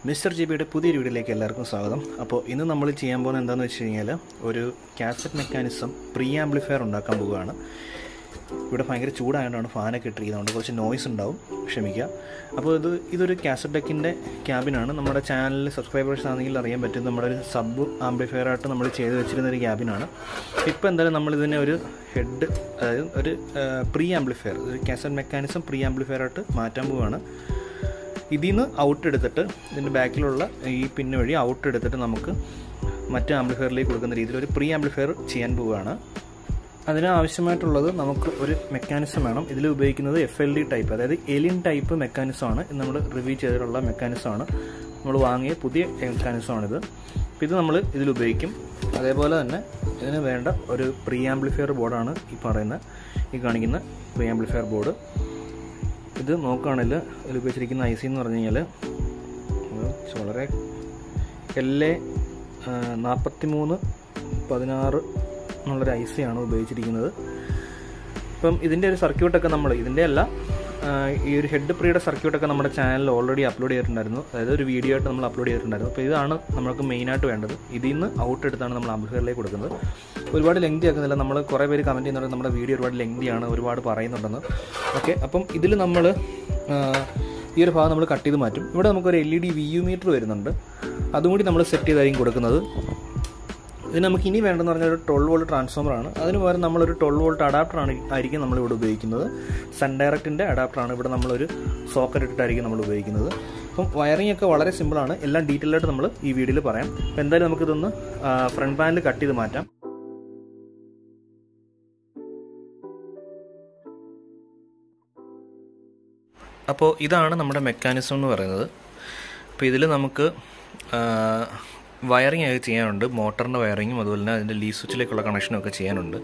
mister G ബിയുടെ പുതിയൊരു വീഡിയോയിലേക്ക് എല്ലാവർക്കും സ്വാഗതം അപ്പോൾ ഇന്ന് നമ്മൾ ചെയ്യാൻ പോകുന്നത് എന്താണെന്ന് വെച്ച് കഴിഞ്ഞാൽ ഒരു കാസറ്റ് മെക്കാനിസം പ്രീ ആംപ്ലിഫയർ ഉണ്ടാക്കാൻ പോവുകയാണ് ഇവിടെ ഭയങ്കര ചൂടായതുകൊണ്ടാണ് ഫാനൊക്കെ ഇട്ടിരിക്കുന്നത് കുറച്ച് നോയ്സ് ഉണ്ടാവും ക്ഷമിക്കുക അപ്പോൾ ഇത് ഇതൊരു കാസറ്റ് ഡെക്കിൻ്റെ ക്യാബിനാണ് നമ്മുടെ ചാനലിൽ സബ്സ്ക്രൈബേഴ്സ് ആണെങ്കിൽ അറിയാൻ പറ്റും നമ്മുടെ ഒരു സബ് ആംപ്ലിഫയർ ആയിട്ട് നമ്മൾ ചെയ്ത് വെച്ചിരുന്ന ഒരു ക്യാബിനാണ് ഇപ്പോൾ എന്തായാലും നമ്മൾ ഇതിനെ ഒരു ഹെഡ് അതായത് ഒരു പ്രീ ആംപ്ലിഫയർ ഒരു കാസറ്റ് മെക്കാനിസം പ്രീ ആംപ്ലിഫയർ ആയിട്ട് മാറ്റാൻ പോവുകയാണ് ഇതിൽ നിന്ന് ഔട്ട് എടുത്തിട്ട് ഇതിൻ്റെ ബാക്കിലുള്ള ഈ പിന്ന് വഴി ഔട്ട് എടുത്തിട്ട് നമുക്ക് മറ്റ് ആംപ്ലിഫയറിലേക്ക് കൊടുക്കുന്ന രീതിയിൽ ഒരു പ്രീ ആംപ്ലിഫയർ ചെയ്യാൻ പോവുകയാണ് അതിന് ആവശ്യമായിട്ടുള്ളത് നമുക്ക് ഒരു മെക്കാനിസം വേണം ഇതിൽ ഉപയോഗിക്കുന്നത് എഫ് എൽ ഡി ടൈപ്പ് അതായത് എലിൻ ടൈപ്പ് മെക്കാനിസമാണ് നമ്മൾ റിവ്യൂ ചെയ്തിട്ടുള്ള മെക്കാനിസമാണ് നമ്മൾ വാങ്ങിയ പുതിയ മെക്കാനിസമാണിത് അപ്പോൾ ഇത് നമ്മൾ ഇതിൽ ഉപയോഗിക്കും അതേപോലെ തന്നെ ഇതിന് വേണ്ട ഒരു പ്രീ ആംപ്ലിഫയർ ബോർഡാണ് ഈ പറയുന്ന ഈ കാണിക്കുന്ന പ്രീ ആംപ്ലിഫയർ ബോർഡ് ഇത് നോക്കുകയാണെങ്കിൽ ഇതിൽ ഉപയോഗിച്ചിരിക്കുന്ന ഐ സി എന്ന് പറഞ്ഞു കഴിഞ്ഞാൽ വളരെ എൽ എ നാൽപ്പത്തി മൂന്ന് പതിനാറ് എന്നുള്ളൊരു ഐ സി ആണ് ഉപയോഗിച്ചിരിക്കുന്നത് ഇപ്പം ഇതിൻ്റെ ഒരു സർക്യൂട്ടൊക്കെ നമ്മൾ ഇതിൻ്റെ അല്ല ഈ ഒരു ഹെഡ് പ്രീയുടെ സർക്യൂട്ടൊക്കെ നമ്മുടെ ചാനലിൽ ഓൾറെഡി അപ്ലോഡ് ചെയ്തിട്ടുണ്ടായിരുന്നു അതായത് ഒരു വീഡിയോ ആയിട്ട് നമ്മൾ അപ്ലോഡ് ചെയ്തിട്ടുണ്ടായിരുന്നു അപ്പോൾ ഇതാണ് നമുക്ക് മെയിനായിട്ട് വേണ്ടത് ഇതിൽ നിന്ന് ഔട്ട് എടുത്താണ് നമ്മൾ ആംപ്ലിഫയറിലേക്ക് കൊടുക്കുന്നത് ഒരുപാട് ലെങ്തി ആക്കുന്നില്ല നമ്മൾ കുറേ പേര് കമൻറ്റ് ചെയ്യുന്നുണ്ട് നമ്മുടെ വീഡിയോ ഒരുപാട് ലെങ്തിയാണ് ഒരുപാട് പറയുന്നുണ്ടെന്ന് ഓക്കെ അപ്പം ഇതിൽ നമ്മൾ ഈ ഒരു ഭാഗം നമ്മൾ കട്ട് ചെയ്ത് മാറ്റും ഇവിടെ നമുക്കൊരു L E D V U meter വരുന്നുണ്ട് അതും കൂടി നമ്മൾ സെറ്റ് ചെയ്തായിരിക്കും കൊടുക്കുന്നത് ഇത് നമുക്ക് ഇനി വേണ്ടെന്ന് പറഞ്ഞാൽ ഒരു ട്വൽവ് വോൾട്ട് ട്രാൻസ്ഫോമറാണ് അതിന് പകരം നമ്മളൊരു ട്വൽവ് വോൾട്ട് അഡാപ്റ്ററാണ് ആയിരിക്കും നമ്മളിവിടെ ഉപയോഗിക്കുന്നത് സൺ ഡയറക്റ്റിൻ്റെ അഡാപ്റ്ററാണ് ഇവിടെ നമ്മളൊരു സോക്കറ്റ് ഇട്ടിട്ടായിരിക്കും നമ്മൾ ഉപയോഗിക്കുന്നത് അപ്പം വയറിംഗ് ഒക്കെ വളരെ സിമ്പിളാണ് എല്ലാം ഡീറ്റെയിൽ ആയിട്ട് നമ്മൾ ഈ വീഡിയോയിൽ പറയാം അപ്പോൾ എന്തായാലും നമുക്കിതൊന്ന് ഫ്രണ്ട് പാനൽ കട്ട് ചെയ്ത് മാറ്റാം അപ്പോൾ ഇതാണ് നമ്മുടെ മെക്കാനിസം എന്ന് പറയുന്നത് അപ്പോൾ ഇതിൽ നമുക്ക് വയറിംഗ് ഒക്കെ ചെയ്യാനുണ്ട് മോട്ടറിൻ്റെ വയറിങ്ങും അതുപോലെ തന്നെ അതിൻ്റെ ലീ സ്വിച്ചിലേക്കുള്ള കണക്ഷനും ഒക്കെ ചെയ്യാനുണ്ട്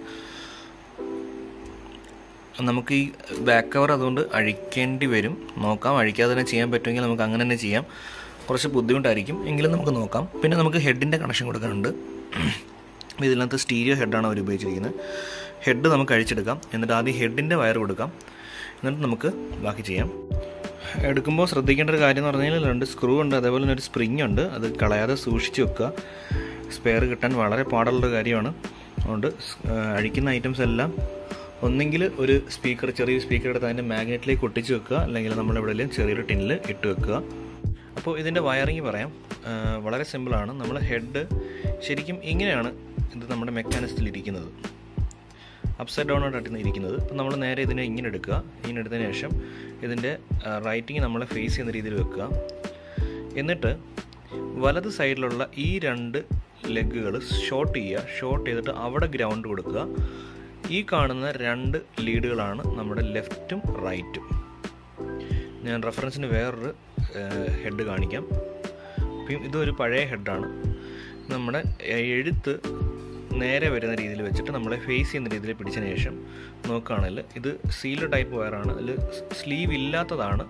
നമുക്ക് ഈ ബാക്ക് കവർ അതുകൊണ്ട് അഴിക്കേണ്ടി വരും നോക്കാം അഴിക്കാതെ തന്നെ ചെയ്യാൻ പറ്റുമെങ്കിൽ നമുക്ക് അങ്ങനെ തന്നെ ചെയ്യാം കുറച്ച് ബുദ്ധിമുട്ടായിരിക്കും എങ്കിലും നമുക്ക് നോക്കാം പിന്നെ നമുക്ക് ഹെഡിൻ്റെ കണക്ഷൻ കൊടുക്കാനുണ്ട് ഇതിനകത്ത് സ്റ്റീരിയോ ഹെഡാണ് അവർ ഉപയോഗിച്ചിരിക്കുന്നത് ഹെഡ് നമുക്ക് അഴിച്ചെടുക്കാം എന്നിട്ട് ആദ്യം ഹെഡിൻ്റെ വയർ കൊടുക്കാം എന്നിട്ട് നമുക്ക് ബാക്കി ചെയ്യാം എടുക്കുമ്പോൾ ശ്രദ്ധിക്കേണ്ട ഒരു കാര്യം എന്ന് പറഞ്ഞാൽ രണ്ട് സ്ക്രൂ ഉണ്ട് അതേപോലെ തന്നെ ഒരു സ്പ്രിങ് ഉണ്ട് അത് കളയാതെ സൂക്ഷിച്ച് വെക്കുക സ്പെയർ കിട്ടാൻ വളരെ പാടുള്ളൊരു കാര്യമാണ് അതുകൊണ്ട് അഴിക്കുന്ന ഐറ്റംസ് എല്ലാം ഒന്നെങ്കിൽ ഒരു സ്പീക്കർ ചെറിയ സ്പീക്കർ എടുത്ത് അതിൻ്റെ മാഗ്നറ്റിലേക്ക് ഒട്ടിച്ച് വെക്കുക അല്ലെങ്കിൽ നമ്മൾ എവിടെയെങ്കിലും ചെറിയൊരു ടിന്നിൽ ഇട്ട് വെക്കുക അപ്പോൾ ഇതിൻ്റെ വയറിങ് പറയാം വളരെ സിമ്പിളാണ് നമ്മൾ ഹെഡ് ശരിക്കും ഇങ്ങനെയാണ് ഇത് നമ്മുടെ മെക്കാനിസത്തിൽ ഇരിക്കുന്നത് അപ്സൈഡ് ഡൗൺ ആയിട്ടാണ് ഇരിക്കുന്നത് അപ്പം നമ്മൾ നേരെ ഇതിനെ ഇങ്ങനെ എടുക്കുക ഇങ്ങനെ എടുത്തതിന് ശേഷം ഇതിൻ്റെ റൈറ്റിങ് നമ്മൾ ഫേസ് ചെയ്യുന്ന രീതിയിൽ വെക്കുക എന്നിട്ട് വലത് സൈഡിലുള്ള ഈ രണ്ട് ലെഗുകൾ ഷോർട്ട് ചെയ്യുക ഷോർട്ട് ചെയ്തിട്ട് അവിടെ ഗ്രൗണ്ട് കൊടുക്കുക ഈ കാണുന്ന രണ്ട് ലീഡുകളാണ് നമ്മുടെ ലെഫ്റ്റും റൈറ്റും ഞാൻ റെഫറൻസിന് വേറൊരു ഹെഡ് കാണിക്കാം അപ്പം ഇതൊരു പഴയ ഹെഡാണ് നമ്മുടെ എഴുത്ത് നേരെ വരുന്ന രീതിയിൽ വെച്ചിട്ട് നമ്മളെ ഫേസ് ചെയ്യുന്ന രീതിയിൽ പിടിച്ചതിന് ശേഷം നോക്കുകയാണെങ്കിൽ ഇത് സീൽഡ് ടൈപ്പ് വയറാണ് അതിൽ സ്ലീവ് ഇല്ലാത്തതാണ്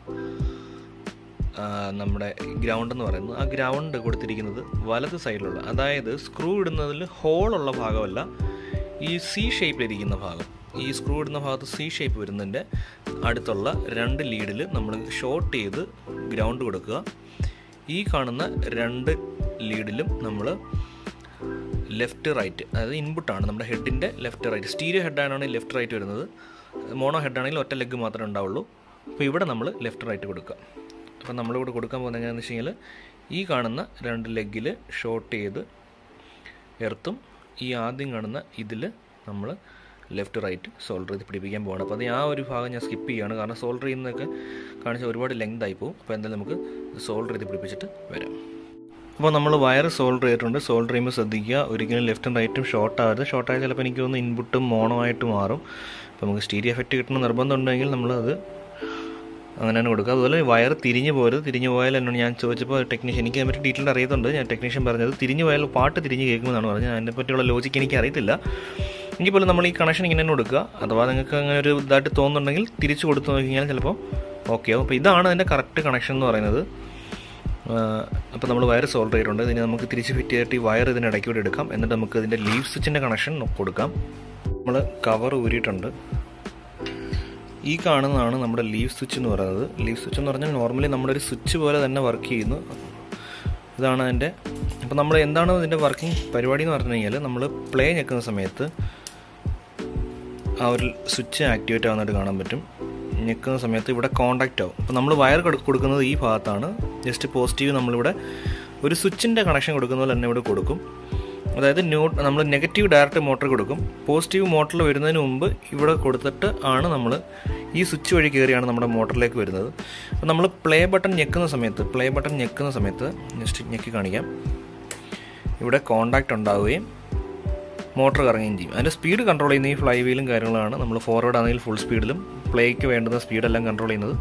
നമ്മുടെ ഗ്രൗണ്ട് എന്ന് പറയുന്നത് ആ ഗ്രൗണ്ട് കൊടുത്തിരിക്കുന്നത് വലത് സൈഡിലുള്ള അതായത് സ്ക്രൂ ഇടുന്നതിൽ ഹോളുള്ള ഭാഗമല്ല ഈ സി ഷേപ്പിലിരിക്കുന്ന ഭാഗം ഈ സ്ക്രൂ ഇടുന്ന ഭാഗത്ത് സി ഷേപ്പ് വരുന്നതിൻ്റെ അടുത്തുള്ള രണ്ട് ലീഡിൽ നമ്മൾ ഷോർട്ട് ചെയ്ത് ഗ്രൗണ്ട് കൊടുക്കുക ഈ കാണുന്ന രണ്ട് ലീഡിലും നമ്മൾ ലെഫ്റ്റ് റൈറ്റ് അതായത് ഇൻപുട്ടാണ് നമ്മുടെ ഹെഡിൻ്റെ ലെഫ്റ്റ് റൈറ്റ് സ്റ്റീരിയോ ഹെഡാണെങ്കിൽ ലെഫ്റ്റ് റൈറ്റ് വരുന്നത് മോണോ ഹെഡാണെങ്കിൽ ഒറ്റ ലെഗ് മാത്രമേ ഉണ്ടാവുള്ളൂ അപ്പോൾ ഇവിടെ നമ്മൾ ലെഫ്റ്റ് റൈറ്റ് കൊടുക്കുക അപ്പോൾ നമ്മളിവിടെ കൊടുക്കാൻ പോകുന്നത് എങ്ങനെയാണെന്ന് വെച്ച് കഴിഞ്ഞാൽ ഈ കാണുന്ന രണ്ട് ലെഗിൽ ഷോർട്ട് ചെയ്ത് എർത്തും ഈ ആദ്യം കാണുന്ന ഇതിൽ നമ്മൾ ലെഫ്റ്റ് റൈറ്റ് സോൾഡർ ചെയ്ത് പിടിപ്പിക്കാൻ പോകണം അപ്പോൾ അത് ആ ഒരു ഭാഗം ഞാൻ സ്കിപ്പ് ചെയ്യുകയാണ് കാരണം സോൾഡർ ചെയ്യുന്നതൊക്കെ കാണിച്ചാൽ ഒരുപാട് ലെങ്ത് ആയി പോകും അപ്പോൾ എന്തായാലും നമുക്ക് സോൾഡർ ചെയ്ത് പിടിപ്പിച്ചിട്ട് വരാം അപ്പോൾ നമ്മൾ വയർ സോൾഡർ ചെയ്തിട്ടുണ്ട് സോൾഡർ ചെയ്യുമ്പോൾ ശ്രദ്ധിക്കുക ഒരിക്കലും ലെഫ്റ്റും റൈറ്റും ഷോർട്ട് ആവരുത് ഷോർട്ട് ആയാൽ ചിലപ്പോൾ എനിക്ക് തോന്നുന്നു ഇൻപുട്ടും മോണോ ആയിട്ട് മാറും അപ്പോൾ നമുക്ക് സ്റ്റീരിയോ എഫക്റ്റ് കിട്ടുന്ന നിർബന്ധം ഉണ്ടെങ്കിൽ നമ്മളത് അങ്ങനെ തന്നെ കൊടുക്കുക അതുപോലെ വയർ തിരിഞ്ഞു പോരുത് തിരിഞ്ഞു പോയാൽ എന്നോട് ഞാൻ ചോദിച്ചപ്പോൾ ടെക്നീഷ്യൻ എനിക്ക് അതിനെ പറ്റി ഡീറ്റെയിൽ അറിയത്തുണ്ട് ഞാൻ ടെക്നീഷ്യൻ പറഞ്ഞത് തിരിഞ്ഞു പോയാൽ പാട്ട് തിരിഞ്ഞ് കേൾക്കുമെന്നാണ് പറഞ്ഞത് അതിനെ പറ്റിയുള്ള ലോജിക്ക് എനിക്ക് അറിയത്തില്ല എങ്കിൽ പോലും നമ്മൾ ഈ കണക്ഷൻ ഇങ്ങനെ തന്നെ കൊടുക്കുക അഥവാ നിങ്ങൾക്ക് അങ്ങനെ ഒരു ഇതായിട്ട് തോന്നുന്നുണ്ടെങ്കിൽ തിരിച്ചു കൊടുത്തു നോക്കി കഴിഞ്ഞാൽ ചിലപ്പോൾ ഓക്കെ ആവും അപ്പോൾ ഇതാണ് അതിൻ്റെ കറക്റ്റ് കണക്ഷൻ എന്ന് പറയുന്നത് അപ്പോൾ നമ്മൾ വയർ സോൾവ് ചെയ്തിട്ടുണ്ട് ഇതിന് നമുക്ക് തിരിച്ച് ഫിറ്റ് ചെയ്തിട്ട് ഈ വയർ ഇതിന് ഇടയ്ക്കൂടെ എടുക്കാം എന്നിട്ട് നമുക്ക് ഇതിൻ്റെ ലീവ് സ്വിച്ചിൻ്റെ കണക്ഷൻ കൊടുക്കാം നമ്മൾ കവർ ഊരിയിട്ടുണ്ട് ഈ കാണുന്നതാണ് നമ്മുടെ ലീവ് സ്വിച്ച് എന്ന് പറയുന്നത് ലീവ് സ്വിച്ച് എന്ന് പറഞ്ഞാൽ നോർമലി നമ്മുടെ ഒരു സ്വിച്ച് പോലെ തന്നെ വർക്ക് ചെയ്യുന്നു ഇതാണ് അതിൻ്റെ അപ്പോൾ നമ്മൾ എന്താണ് ഇതിൻ്റെ വർക്കിംഗ് പരിപാടി എന്ന് പറഞ്ഞു കഴിഞ്ഞാൽ നമ്മൾ പ്ലേ ഞെക്കുന്ന സമയത്ത് ആ ഒരു സ്വിച്ച് ആക്ടിവേറ്റ് ആവുന്നതായിട്ട് കാണാൻ പറ്റും ഞെക്കുന്ന സമയത്ത് ഇവിടെ കോണ്ടാക്റ്റ് ആവും അപ്പോൾ നമ്മൾ വയർ കൊടുക്കുന്നത് ഈ ഭാഗത്താണ് ജസ്റ്റ് പോസിറ്റീവ് നമ്മളിവിടെ ഒരു സ്വിച്ചിൻ്റെ കണക്ഷൻ കൊടുക്കുന്ന പോലെ തന്നെ ഇവിടെ കൊടുക്കും അതായത് ന്യൂ നമ്മൾ നെഗറ്റീവ് ഡയറക്റ്റ് മോട്ടർ കൊടുക്കും പോസിറ്റീവ് മോട്ടറിൽ വരുന്നതിന് മുമ്പ് ഇവിടെ കൊടുത്തിട്ട് ആണ് നമ്മൾ ഈ സ്വിച്ച് വഴി കയറിയാണ് നമ്മുടെ മോട്ടറിലേക്ക് വരുന്നത് അപ്പോൾ നമ്മൾ പ്ലേ ബട്ടൺ ഞെക്കുന്ന സമയത്ത് പ്ലേ ബട്ടൺ ഞെക്കുന്ന സമയത്ത് ജസ്റ്റ് ഞെക്കി കാണിക്കാം ഇവിടെ കോണ്ടാക്റ്റ് ഉണ്ടാവുകയും മോട്ടർ കറങ്ങുകയും ചെയ്യും അതിൻ്റെ സ്പീഡ് കൺട്രോൾ ചെയ്യുന്ന ഈ ഫ്ലൈ വീലും കാര്യങ്ങളാണ് നമ്മൾ ഫോർവേഡ് ആണെങ്കിൽ ഫുൾ സ്പീഡിലും പ്ലേക്ക് വേണ്ടുന്ന സ്പീഡെല്ലാം കൺട്രോൾ ചെയ്യുന്നത്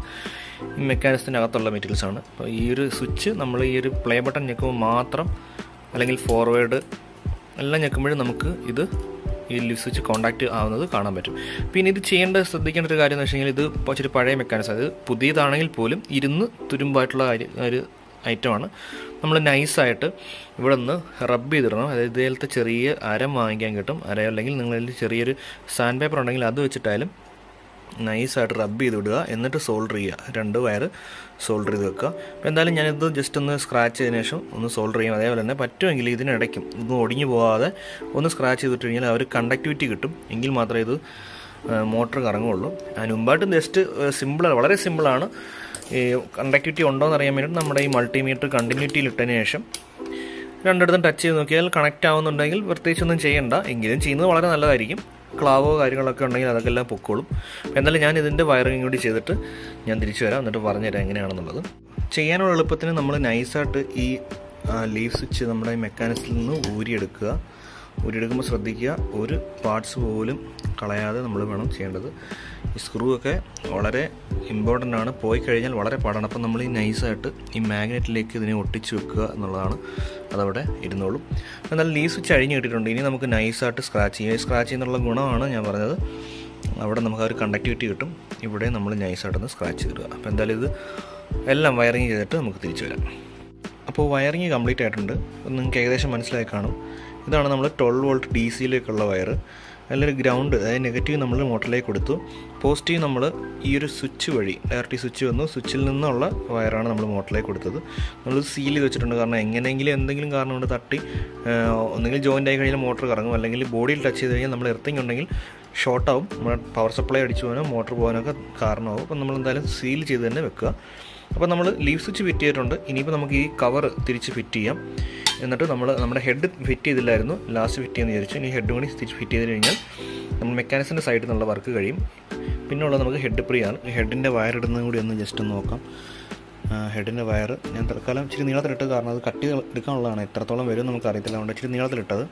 ഈ മെക്കാനിസത്തിൻ്റെ അകത്തുള്ള മെറ്റീരിയൽസ് ആണ് അപ്പോൾ ഈ ഒരു സ്വിച്ച് നമ്മൾ ഈ ഒരു പ്ലേ ബട്ടൺ ഞെക്കുമ്പോൾ മാത്രം അല്ലെങ്കിൽ ഫോർവേഡ് എല്ലാം ഞെക്കുമ്പോഴും നമുക്ക് ഇത് ഈ ലിവ് സ്വിച്ച് കോൺടാക്റ്റ് ആവുന്നത് കാണാൻ പറ്റും പിന്നെ ഇത് ചെയ്യേണ്ട ശ്രദ്ധിക്കേണ്ട ഒരു കാര്യം എന്ന് വെച്ച് കഴിഞ്ഞാൽ ഇത് ഇച്ചിരി പഴയ മെക്കാനിസം അത് പുതിയതാണെങ്കിൽ പോലും ഇരുന്ന് തുരുമ്പായിട്ടുള്ള ഒരു ഐറ്റമാണ് നമ്മൾ നൈസായിട്ട് ഇവിടെ നിന്ന് റബ്ബ് ചെയ്തിടണം അതായത് ഇതേലത്തെ ചെറിയ അരം വാങ്ങിക്കാൻ കിട്ടും അര അല്ലെങ്കിൽ നിങ്ങളിൽ ചെറിയൊരു സാൻഡ് പേപ്പർ ഉണ്ടെങ്കിൽ അത് വെച്ചിട്ടായാലും നൈസായിട്ട് റബ്ബ് ചെയ്ത് വിടുക എന്നിട്ട് സോൾഡർ ചെയ്യുക രണ്ട് വയർ സോൾഡർ ചെയ്ത് വെക്കുക അപ്പോൾ എന്തായാലും ഞാനിത് ജസ്റ്റ് ഒന്ന് സ്ക്രാച്ച് ചെയ്തതിനു ശേഷം ഒന്ന് സോൾഡർ ചെയ്യും അതേപോലെ തന്നെ പറ്റുമെങ്കിൽ ഇതിനിടയ്ക്കും ഇതൊന്നും ഒടിഞ്ഞു പോകാതെ ഒന്ന് സ്ക്രാച്ച് ചെയ്തിട്ട് കഴിഞ്ഞാൽ ആ ഒരു കണ്ടക്ടിവിറ്റി കിട്ടും എങ്കിൽ മാത്രമേ ഇത് മോട്ടർ കറങ്ങുള്ളൂ അതിന് മുമ്പായിട്ട് ജസ്റ്റ് സിമ്പിളാണ് വളരെ സിമ്പിളാണ് ഈ കണ്ടക്ടിവിറ്റി ഉണ്ടോ എന്ന് അറിയാൻ വേണ്ടിയിട്ട് നമ്മുടെ ഈ മൾട്ടിമീറ്റർ കണ്ടിന്യൂറ്റിയിൽ ഇട്ടതിന് ശേഷം രണ്ടിടത്തും ടച്ച് ചെയ്ത് നോക്കിയാൽ കണക്റ്റ് ആവുന്നുണ്ടെങ്കിൽ പ്രത്യേകിച്ചൊന്നും ചെയ്യണ്ട എങ്കിലും ചെയ്യുന്നത് വളരെ നല്ലതായിരിക്കും ക്ലാവോ കാര്യങ്ങളൊക്കെ ഉണ്ടെങ്കിൽ അതൊക്കെ എല്ലാം പൊക്കോളും എന്നാലും ഞാൻ ഇതിൻ്റെ വയറിങ് കൂടി ചെയ്തിട്ട് ഞാൻ തിരിച്ചു വരാം എന്നിട്ട് പറഞ്ഞുതരാം എങ്ങനെയാണെന്നുള്ളത് ചെയ്യാനുള്ള എളുപ്പത്തിന് നമ്മൾ നൈസായിട്ട് ഈ ലീവ് സ്വിച്ച് നമ്മുടെ മെക്കാനിസത്തിൽ നിന്ന് ഊരിയെടുക്കുക ഊരിയെടുക്കുമ്പോൾ ശ്രദ്ധിക്കുക ഒരു പാർട്സ് പോലും കളയാതെ നമ്മൾ വേണം ചെയ്യേണ്ടത് ഈ സ്ക്രൂ ഒക്കെ വളരെ ഇമ്പോർട്ടൻ്റ് ആണ് പോയി കഴിഞ്ഞാൽ വളരെ പാടാണ് അപ്പം നമ്മൾ ഈ നൈസായിട്ട് ഈ മാഗ്നറ്റിലേക്ക് ഇതിനെ ഒട്ടിച്ച് വെക്കുക എന്നുള്ളതാണ് അതവിടെ ഇരുന്നോളും എന്നാൽ ലീവ് സ്വിച്ച് അഴിഞ്ഞ് കിട്ടിയിട്ടുണ്ട് ഇനി നമുക്ക് നൈസായിട്ട് സ്ക്രാച്ച് ചെയ്യാം സ്ക്രാച്ച് ചെയ്യുന്നുള്ള ഗുണമാണ് ഞാൻ പറഞ്ഞത് അവിടെ നമുക്ക് ആ ഒരു കണ്ടക്ടിവിറ്റി കിട്ടും ഇവിടെ നമ്മൾ നൈസായിട്ടൊന്ന് സ്ക്രാച്ച് ചെയ്തിടുക അപ്പോൾ എന്തായാലും ഇത് എല്ലാം വയറിങ് ചെയ്തിട്ട് നമുക്ക് തിരിച്ചു വരാം അപ്പോൾ വയറിങ് കംപ്ലീറ്റ് ആയിട്ടുണ്ട് നിങ്ങൾക്ക് ഏകദേശം മനസ്സിലായി കാണും ഇതാണ് നമ്മൾ ട്വൽവ് വോൾട്ട് ഡി സിയിലേക്കുള്ള വയർ അതിലൊരു ഗ്രൗണ്ട് അതായത് നെഗറ്റീവ് നമ്മൾ മോട്ടറിലേക്ക് കൊടുത്തു പോസിറ്റീവ് നമ്മൾ ഈ ഒരു സ്വിച്ച് വഴി ഡയറക്റ്റ് സ്വിച്ച് വന്നു സ്വിച്ചിൽ നിന്നുള്ള വയറാണ് നമ്മൾ മോട്ടറിലേക്ക് കൊടുത്തത് നമ്മൾ സീൽ ചെയ്ത് വെച്ചിട്ടുണ്ട് കാരണം എങ്ങനെയെങ്കിലും എന്തെങ്കിലും കാരണം കൊണ്ട് തട്ടി ഒന്നുകിൽ ജോയിൻ്റ് ആയി കഴിഞ്ഞാൽ മോട്ടർ കറങ്ങും അല്ലെങ്കിൽ ബോഡിയിൽ ടച്ച് ചെയ്ത് കഴിഞ്ഞാൽ നമ്മൾ എർത്തിങ് ഉണ്ടെങ്കിൽ ഷോർട്ടാവും നമ്മുടെ പവർ സപ്ലൈ അടിച്ചു പോകാനോ മോട്ടർ പോകാനൊക്കെ കാരണമാവും അപ്പം നമ്മൾ എന്തായാലും സീൽ ചെയ്ത് തന്നെ വെക്കുക അപ്പോൾ നമ്മൾ ലീവ് സ്വിച്ച് ഫിറ്റ് ചെയ്തിട്ടുണ്ട് ഇനിയിപ്പോൾ നമുക്ക് ഈ കവർ തിരിച്ച് ഫിറ്റ് ചെയ്യാം എന്നിട്ട് നമ്മൾ നമ്മുടെ ഹെഡ് ഫിറ്റ് ചെയ്തില്ലായിരുന്നു ലാസ്റ്റ് ഫിറ്റ് ചെയ്യാന്ന് വിചാരിച്ചു ഇനി ഹെഡ് കൂടി തിരിച്ച് ഫിറ്റ് ചെയ്ത് കഴിഞ്ഞാൽ നമ്മൾ മെക്കാനിക്സിൻ്റെ സൈഡിൽ നിന്നുള്ള വർക്ക് കഴിയും പിന്നെ ഉള്ളത് നമുക്ക് ഹെഡ് ഫ്രീ ആണ് ഹെഡിൻ്റെ വയർ ഇടുന്നതും കൂടി ഒന്ന് ജസ്റ്റ് ഒന്ന് നോക്കാം ഹെഡിൻ്റെ വയർ ഞാൻ തൽക്കാലം ഇച്ചിരി നീളത്തിലിട്ട് കാരണം അത് കട്ട് ചെയ്ത് എടുക്കാനുള്ളതാണ് എത്രത്തോളം വരും നമുക്ക് അറിയത്തില്ല അതുകൊണ്ട് ഇച്ചിരി നീളത്തിലിട്ടത്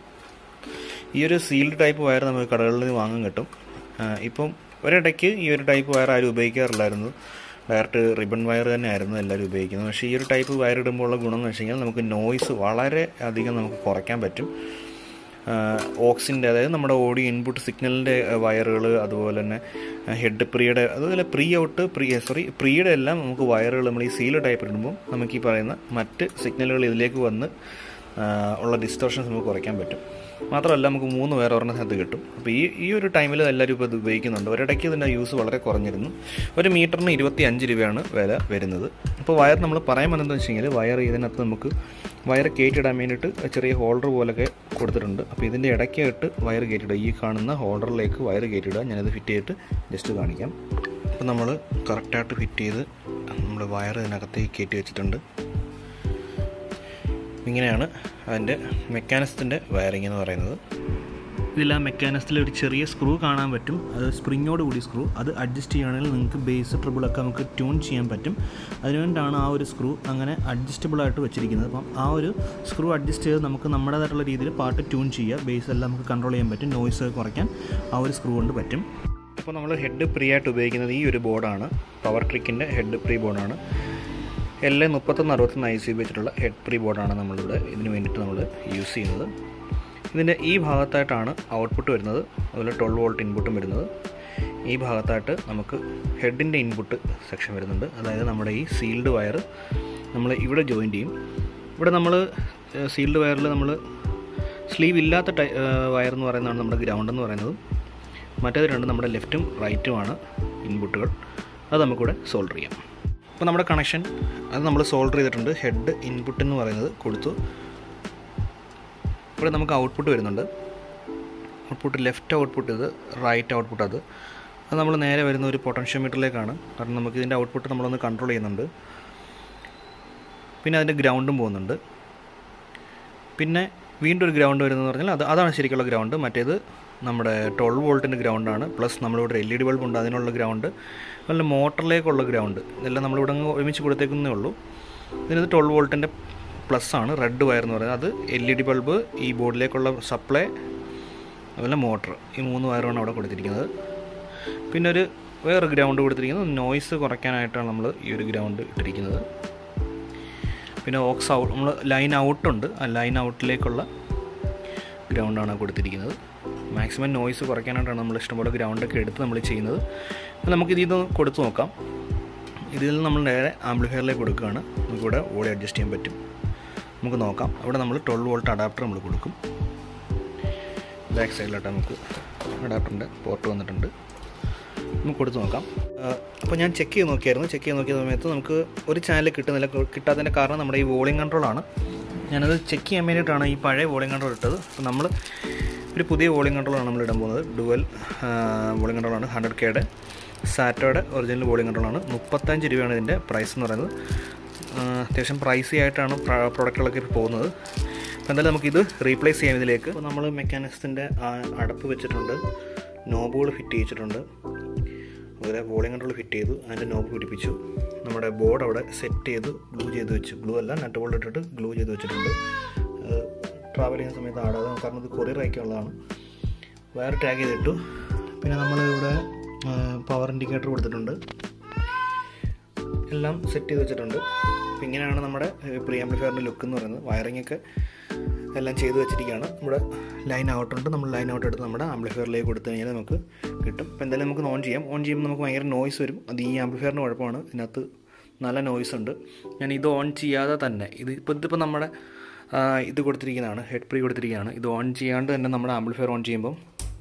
ഈ ഒരു സീൽഡ് ടൈപ്പ് വയർ നമുക്ക് കടകളിൽ നിന്ന് വാങ്ങാൻ കിട്ടും ഇപ്പം ഒരിടയ്ക്ക് ഈ ഒരു ടൈപ്പ് വയർ ആരും ഉപയോഗിക്കാറില്ലായിരുന്നു ഡയറക്റ്റ് റിബൺ വയർ തന്നെ ആയിരുന്നു എല്ലാവരും ഉപയോഗിക്കുന്നത് പക്ഷേ ഈ ഒരു ടൈപ്പ് വയർ ഇടുമ്പോൾ ഉള്ള ഗുണം എന്ന് വെച്ച് കഴിഞ്ഞാൽ നമുക്ക് നോയ്സ് വളരെ അധികം നമുക്ക് കുറയ്ക്കാൻ പറ്റും ഓക്സിൻ്റെ അതായത് നമ്മുടെ ഓഡിയോ ഇൻപുട്ട് സിഗ്നലിൻ്റെ വയറുകൾ അതുപോലെ തന്നെ ഹെഡ് പ്രീയുടെ അതുപോലെ പ്രീ ഔട്ട് പ്രീ സോറി പ്രീയുടെ എല്ലാം നമുക്ക് വയറുകൾ നമ്മൾ ഈ സീൽ ടൈപ്പ് ഇടുമ്പോൾ നമുക്ക് ഈ പറയുന്ന മറ്റ് സിഗ്നലുകൾ ഇതിലേക്ക് വന്ന് ഉള്ള ഡിസ്റ്റോർഷൻസ് നമുക്ക് കുറയ്ക്കാൻ പറ്റും മാത്രമല്ല നമുക്ക് മൂന്ന് വേറെ ഒരെണ്ണത്തിനകത്ത് കിട്ടും അപ്പോൾ ഈ ഈ ഒരു ടൈമിൽ എല്ലാവരും ഇപ്പോൾ ഇത് ഉപയോഗിക്കുന്നുണ്ട് ഒരിടയ്ക്ക് ഇതിൻ്റെ യൂസ് വളരെ കുറഞ്ഞിരുന്നു ഒരു മീറ്ററിന് ഇരുപത്തി അഞ്ച് രൂപയാണ് വില വരുന്നത് അപ്പോൾ വയർ നമ്മൾ പറയാൻ വന്നതെന്ന് വെച്ച് കഴിഞ്ഞാൽ വയർ ഇതിനകത്ത് നമുക്ക് വയർ കയറ്റിടാൻ വേണ്ടിയിട്ട് ചെറിയ ഹോൾഡർ പോലൊക്കെ കൊടുത്തിട്ടുണ്ട് അപ്പോൾ ഇതിൻ്റെ ഇടയ്ക്കായിട്ട് വയർ കയറ്റിടുക ഈ കാണുന്ന ഹോൾഡറിലേക്ക് വയർ കയറ്റിടുക ഞാനത് ഫിറ്റ് ചെയ്തിട്ട് ജസ്റ്റ് കാണിക്കാം അപ്പോൾ നമ്മൾ കറക്റ്റായിട്ട് ഫിറ്റ് ചെയ്ത് നമ്മൾ വയർ ഇതിനകത്തേക്ക് കയറ്റി വെച്ചിട്ടുണ്ട് ഇങ്ങനെയാണ് അതിൻ്റെ മെക്കാനിസത്തിൻ്റെ വയറിംഗ് എന്ന് പറയുന്നത് ഇതിൽ ആ മെക്കാനിസത്തിൽ ഒരു ചെറിയ സ്ക്രൂ കാണാൻ പറ്റും അത് സ്പ്രിങ്ങോട് കൂടി സ്ക്രൂ അത് അഡ്ജസ്റ്റ് ചെയ്യുകയാണെങ്കിൽ നിങ്ങൾക്ക് ബേസ് ട്രിബിളൊക്കെ നമുക്ക് ട്യൂൺ ചെയ്യാൻ പറ്റും അതിനുവേണ്ടിയാണ് ആ ഒരു സ്ക്രൂ അങ്ങനെ അഡ്ജസ്റ്റബിൾ ആയിട്ട് വെച്ചിരിക്കുന്നത് അപ്പം ആ ഒരു സ്ക്രൂ അഡ്ജസ്റ്റ് ചെയ്ത് നമുക്ക് നമ്മുടേതായിട്ടുള്ള രീതിയിൽ പാട്ട് ട്യൂൺ ചെയ്യുക ബേസ് എല്ലാം നമുക്ക് കൺട്രോൾ ചെയ്യാൻ പറ്റും നോയ്സ് കുറയ്ക്കാൻ ആ ഒരു സ്ക്രൂ കൊണ്ട് പറ്റും അപ്പോൾ നമ്മൾ ഹെഡ് ഫ്രീ ആയിട്ട് ഉപയോഗിക്കുന്നത് ഈ ഒരു ബോർഡാണ് പവർ ട്രിക്കിൻ്റെ ഹെഡ് ഫ്രീ ബോർഡാണ് എൽ എ മുപ്പത്തൊന്ന് അറുപത്തൊന്ന് ഐ സി ഉപയോഗിച്ചിട്ടുള്ള ഹെഡ് ഫ്രീ ബോർഡാണ് നമ്മളിവിടെ ഇതിന് വേണ്ടിയിട്ട് നമ്മൾ യൂസ് ചെയ്യുന്നത് ഇതിൻ്റെ ഈ ഭാഗത്തായിട്ടാണ് ഔട്ട്പുട്ട് വരുന്നത് അതുപോലെ ട്വൽവ് വോൾട്ട് ഇൻപുട്ടും വരുന്നത് ഈ ഭാഗത്തായിട്ട് നമുക്ക് ഹെഡിൻ്റെ ഇൻപുട്ട് സെക്ഷൻ വരുന്നുണ്ട് അതായത് നമ്മുടെ ഈ സീൽഡ് വയർ നമ്മൾ ഇവിടെ ജോയിൻ ചെയ്യും ഇവിടെ നമ്മൾ സീൽഡ് വയറിൽ നമ്മൾ സ്ലീവ് ഇല്ലാത്ത ടൈ വയർ എന്ന് പറയുന്നതാണ് നമ്മുടെ ഗ്രൗണ്ട് എന്ന് പറയുന്നത് മറ്റേത് രണ്ടും നമ്മുടെ ലെഫ്റ്റും റൈറ്റുമാണ് ഇൻപുട്ടുകൾ അത് നമുക്കിവിടെ സോൾഡർ ചെയ്യാം അപ്പോൾ നമ്മുടെ കണക്ഷൻ അത് നമ്മൾ സോൾഡർ ചെയ്തിട്ടുണ്ട് ഹെഡ് ഇൻപുട്ട് എന്ന് പറയുന്നത് കൊടുത്തു ഇവിടെ നമുക്ക് ഔട്ട്പുട്ട് വരുന്നുണ്ട് ഔട്ട്പുട്ട് ലെഫ്റ്റ് ഔട്ട്പുട്ട് ഇത് റൈറ്റ് ഔട്ട്പുട്ട് അത് അത് നമ്മൾ നേരെ വരുന്ന ഒരു പൊട്ടൻഷ്യോമീറ്ററിലേക്കാണ് കാരണം നമുക്ക് ഇതിൻ്റെ ഔട്ട്പുട്ട് നമ്മളൊന്ന് കൺട്രോൾ ചെയ്യുന്നുണ്ട് പിന്നെ അതിൻ്റെ ഗ്രൗണ്ടും പോകുന്നുണ്ട് പിന്നെ വീണ്ടും ഒരു ഗ്രൗണ്ട് വരുന്നതെന്ന് പറഞ്ഞാൽ അത് അതാണ് ശരിക്കുള്ള ഗ്രൗണ്ട് മറ്റേത് നമ്മുടെ ട്വൽവ് വോൾട്ടിൻ്റെ ഗ്രൗണ്ടാണ് പ്ലസ് നമ്മളിവിടെ എൽ ഇ ഡി ബൾബ് ഉണ്ട് അതിനുള്ള ഗ്രൗണ്ട് അതുപോലെ മോട്ടറിലേക്കുള്ള ഗ്രൗണ്ട് ഇതെല്ലാം നമ്മളിവിടെ അങ്ങ് ഒരുമിച്ച് കൊടുത്തേക്കുന്നേ ഉള്ളൂ ഇതിനകത്ത് ട്വൽവ് വോൾട്ടിൻ്റെ പ്ലസ് ആണ് റെഡ് വയർ എന്ന് പറയുന്നത് അത് എൽ ഇ ഡി ബൾബ് ഈ ബോർഡിലേക്കുള്ള സപ്ലൈ അതുപോലെ മോട്ടർ ഈ മൂന്ന് വയറാണ് അവിടെ കൊടുത്തിരിക്കുന്നത് പിന്നെ ഒരു വേറെ ഗ്രൗണ്ട് കൊടുത്തിരിക്കുന്നത് നോയ്സ് കുറയ്ക്കാനായിട്ടാണ് നമ്മൾ ഈ ഒരു ഗ്രൗണ്ട് ഇട്ടിരിക്കുന്നത് പിന്നെ ഓക്സ് ഔട്ട് നമ്മൾ ലൈൻ ഔട്ടുണ്ട് ആ ലൈൻ ഔട്ടിലേക്കുള്ള ഗ്രൗണ്ടാണ് കൊടുത്തിരിക്കുന്നത് മാക്സിമം നോയ്സ് കുറയ്ക്കാനായിട്ടാണ് നമ്മൾ ഇഷ്ടംപോലെ ഗ്രൗണ്ടൊക്കെ എടുത്ത് നമ്മൾ ചെയ്യുന്നത് അപ്പോൾ നമുക്ക് ഇതിൽ നിന്ന് കൊടുത്ത് നോക്കാം ഇതിൽ നമ്മൾ നേരെ ആംപ്ലിഫയറിലേക്ക് കൊടുക്കുകയാണ് നമുക്കിവിടെ ഓടി അഡ്ജസ്റ്റ് ചെയ്യാൻ പറ്റും നമുക്ക് നോക്കാം അവിടെ നമ്മൾ ട്വൽവ് വോൾട്ട് അഡാപ്റ്റർ നമ്മൾ കൊടുക്കും ബാക്ക് സൈഡിലോട്ട് നമുക്ക് അഡാപ്റ്ററിൻ്റെ പോർട്ട് വന്നിട്ടുണ്ട് നമുക്ക് കൊടുത്ത് നോക്കാം അപ്പോൾ ഞാൻ ചെക്ക് ചെയ്ത് നോക്കിയായിരുന്നു ചെക്ക് ചെയ്ത് നോക്കിയ സമയത്ത് നമുക്ക് ഒരു ചാനൽ കിട്ടുന്നില്ല കിട്ടാത്തതിൻ്റെ കാരണം നമ്മുടെ ഈ വോളിയം കൺട്രോളാണ് ഞാനത് ചെക്ക് ചെയ്യാൻ വേണ്ടിയിട്ടാണ് ഈ പഴയ വോളിയം കൺട്രോൾ ഇട്ടത് അപ്പോൾ നമ്മൾ ഒരു പുതിയ വോളിയം കൺട്രോളാണ് നമ്മൾ ഇടാൻ പോകുന്നത് ഡുവൽ വോളിയം കൺട്രോളാണ് ഹൺഡ്രഡ് കെയുടെ സാറ്റോയുടെ ഒറിജിനൽ വോളിയം കൺട്രോളാണ് മുപ്പത്തഞ്ച് രൂപയാണ് ഇതിൻ്റെ പ്രൈസ് എന്ന് പറയുന്നത് അത്യാവശ്യം പ്രൈസി ആയിട്ടാണ് പ്രോഡക്റ്റുകളൊക്കെ ഇപ്പോൾ പോകുന്നത് അപ്പോൾ എന്തായാലും നമുക്കിത് റീപ്ലേസ് ചെയ്യാം ഇതിലേക്ക് അപ്പോൾ നമ്മൾ മെക്കാനിക്സിൻ്റെ അടപ്പ് വെച്ചിട്ടുണ്ട് നോബുകൾ ഫിറ്റ് ചെയ്യിച്ചിട്ടുണ്ട് അതുപോലെ വോളിയം കൺട്രോൾ ഫിറ്റ് ചെയ്തു അതിൻ്റെ നോബ് പിടിപ്പിച്ചു നമ്മുടെ ബോർഡ് അവിടെ സെറ്റ് ചെയ്ത് ഗ്ലൂ ചെയ്ത് വെച്ചു ഗ്ലൂ അല്ല നട്ട് ബോൾഡ് ഇട്ടിട്ട് ഗ്ലൂ ചെയ്ത് വെച്ചിട്ടുണ്ട് ട്രാവൽ ചെയ്യുന്ന സമയത്ത് ആടാതെ കാരണം ഇത് കൊറിയർ അയക്കാനുള്ളതാണ് വയർ ടാഗ് ചെയ്തിട്ടു പിന്നെ നമ്മളിവിടെ പവർ ഇൻഡിക്കേറ്റർ കൊടുത്തിട്ടുണ്ട് എല്ലാം സെറ്റ് ചെയ്ത് വെച്ചിട്ടുണ്ട് അപ്പോൾ ഇങ്ങനെയാണ് നമ്മുടെ പ്രീ ആംപ്ലിഫയറിൻ്റെ ലുക്ക് എന്ന് പറയുന്നത് വയറിംഗ് ഒക്കെ എല്ലാം ചെയ്ത് വെച്ചിരിക്കുകയാണ് നമ്മുടെ ലൈൻ ഔട്ടുണ്ട് നമ്മൾ ലൈൻ ഔട്ട് എടുത്ത് നമ്മുടെ ആംപ്ലിഫയറിലേക്ക് കൊടുത്തു കഴിഞ്ഞാൽ നമുക്ക് കിട്ടും അപ്പോൾ എന്തായാലും നമുക്ക് ഓൺ ചെയ്യാം ഓൺ ചെയ്യുമ്പോൾ നമുക്ക് ഭയങ്കര നോയ്സ് വരും അത് ഈ ആംപ്ലിഫയറിൻ്റെ കുഴപ്പമാണ് ഇതിനകത്ത് നല്ല നോയ്സ് ഉണ്ട് ഞാൻ ഇത് ഓൺ ചെയ്യാതെ തന്നെ ഇത് ഇപ്പോൾ ഇതിപ്പോൾ നമ്മുടെ ഇത് കൊടുത്തിരിക്കുന്നതാണ് ഹെഡ് പ്രീ കൊടുത്തിരിക്കുകയാണ് ഇത് ഓൺ ചെയ്യാണ്ട് തന്നെ നമ്മുടെ ആംപ്ലിഫയർ ഓൺ ചെയ്യുമ്പം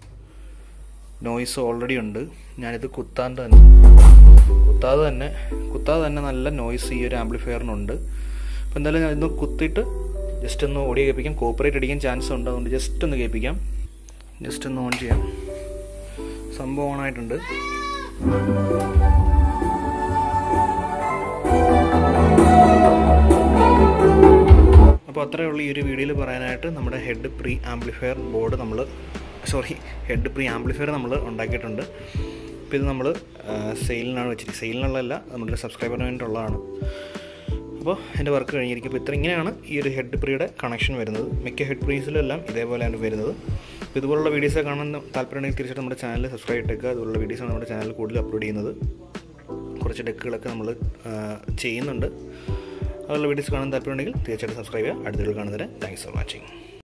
നോയ്സ് ഓൾറെഡി ഉണ്ട് ഞാനിത് കുത്താണ്ട് തന്നെ കുത്താതെ തന്നെ കുത്താതെ തന്നെ നല്ല നോയ്സ് ഈ ഒരു ആംപ്ലിഫയറിനുണ്ട് അപ്പോൾ എന്തായാലും ഞാൻ ഇന്ന് കുത്തിയിട്ട് ജസ്റ്റ് ഒന്ന് ഓഡിയോ കേൾപ്പിക്കാം കോപ്പറേറ്റ് അടിക്കാൻ ചാൻസ് ഉണ്ട് അതുകൊണ്ട് ജസ്റ്റ് ഒന്ന് കേൾപ്പിക്കാം ജസ്റ്റ് ഒന്ന് ഓൺ ചെയ്യാം സംഭവം ഓണായിട്ടുണ്ട് അപ്പോൾ അത്രയേ ഉള്ളൂ ഈ ഒരു വീഡിയോയിൽ പറയാനായിട്ട് നമ്മുടെ ഹെഡ് പ്രീ ആംപ്ലിഫയർ ബോർഡ് നമ്മൾ സോറി ഹെഡ് പ്രീ ആംപ്ലിഫയർ നമ്മൾ ഉണ്ടാക്കിയിട്ടുണ്ട് അപ്പോൾ ഇത് നമ്മൾ സെയിലിനാണ് വെച്ചിരിക്കുന്നത് സെയിലിനുള്ളതല്ല നമ്മുടെ സബ്സ്ക്രൈബറിന് വേണ്ടിയിട്ടുള്ളതാണ് അപ്പോൾ എൻ്റെ വർക്ക് കഴിഞ്ഞിരിക്കും അപ്പോൾ ഇത്ര ഇങ്ങനെയാണ് ഈ ഒരു ഹെഡ് പ്രീയുടെ കണക്ഷൻ വരുന്നത് മിക്ക ഹെഡ് പ്രീസിലും എല്ലാം ഇതേപോലെയാണ് വരുന്നത് അപ്പോൾ ഇതുപോലുള്ള വീഡിയോസ് കാണാൻ താല്പര്യമുണ്ടെങ്കിൽ തീർച്ചയായിട്ടും നമ്മുടെ ചാനൽ സബ്സ്ക്രൈബ് ഇട്ടേക്കുക അതുപോലുള്ള വീഡിയോസാണ് നമ്മുടെ ചാനൽ കൂടുതൽ അപ്ലോഡ് ചെയ്യുന്നത് കുറച്ച് ഡെക്കുകളൊക്കെ നമ്മൾ ചെയ്യുന്നുണ്ട് അതുള്ള വീഡിയോസ് കാണാൻ താല്പര്യമുണ്ടെങ്കിൽ തീർച്ചയായിട്ടും സബ്സ്ക്രൈബ് ചെയ്യുക അടുത്ത വീഡിയോ കാണുന്നവരെ താങ്ക്സ് ഫോർ വാച്ചിങ്